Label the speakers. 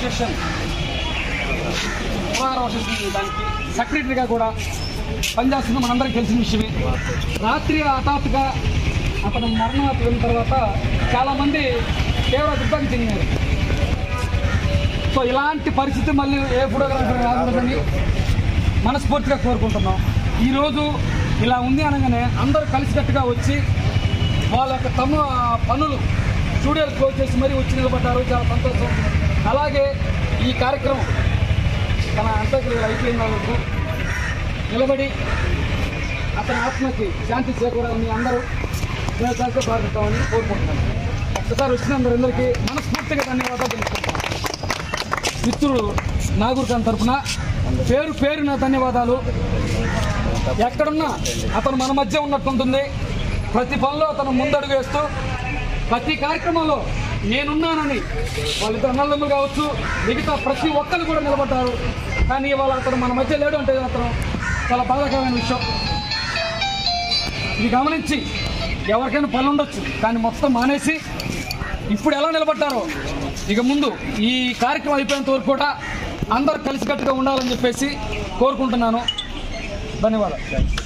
Speaker 1: association పురాగరం association దానికి సెక్రటరీగా కూడా పనిచేస్తుంది మనందరికీ తెలిసిన విషయమే రాత్రి హఠాత్తుగా అతను మరణం అయిన తర్వాత చాలామంది తీవ్ర దిగ్భ్రాంతి చెందినారు సో ఇలాంటి పరిస్థితి మళ్ళీ ఏ ఫోటోగ్రాఫర్ రాకూడదని మనస్ఫూర్తిగా కోరుకుంటున్నాం ఈరోజు ఇలా ఉంది అనగానే అందరూ కలిసికట్టుగా వచ్చి వాళ్ళ యొక్క తమ పనులు స్టూడియోలు క్లోజ్ చేసి మరీ వచ్చి నిలబడ్డారు చాలా సంతోషం అలాగే ఈ కార్యక్రమం తన అంత్యక్రియలు అయిపోయిన వరకు నిలబడి అతని ఆత్మకి శాంతి చేకూరాలని అందరూ స్నేహితులతో ప్రార్థిస్తామని కోరుకుంటున్నాను ఒకసారి వచ్చిన అందరందరికీ మనస్ఫూర్తిగా ధన్యవాదాలు తెలుసుకుంటాను మిత్రుడు నాగూర్ ఖాన్ తరఫున పేరు పేరున ధన్యవాదాలు ఎక్కడున్నా అతను మన మధ్య ఉన్నట్టుంటుంది ప్రతి పనిలో అతను ముందడుగు వేస్తూ ప్రతి కార్యక్రమంలో నేనున్నానని వాళ్ళిద్దరు అన్నదమ్ములు కావచ్చు మిగతా ప్రతి ఒక్కరు కూడా నిలబడ్డారు కానీ ఇవాళ అతను మన మధ్య లేడు అంటే అతను చాలా బాధాకరమైన విషయం ఇది గమనించి ఎవరికైనా పని ఉండొచ్చు కానీ మొత్తం మానేసి ఇప్పుడు ఎలా నిలబడ్డారో ఇక ముందు ఈ కార్యక్రమం అయిపోయేంత వరకు కూడా అందరూ కలిసికట్టుగా ఉండాలని చెప్పేసి కోరుకుంటున్నాను ధన్యవాదాలు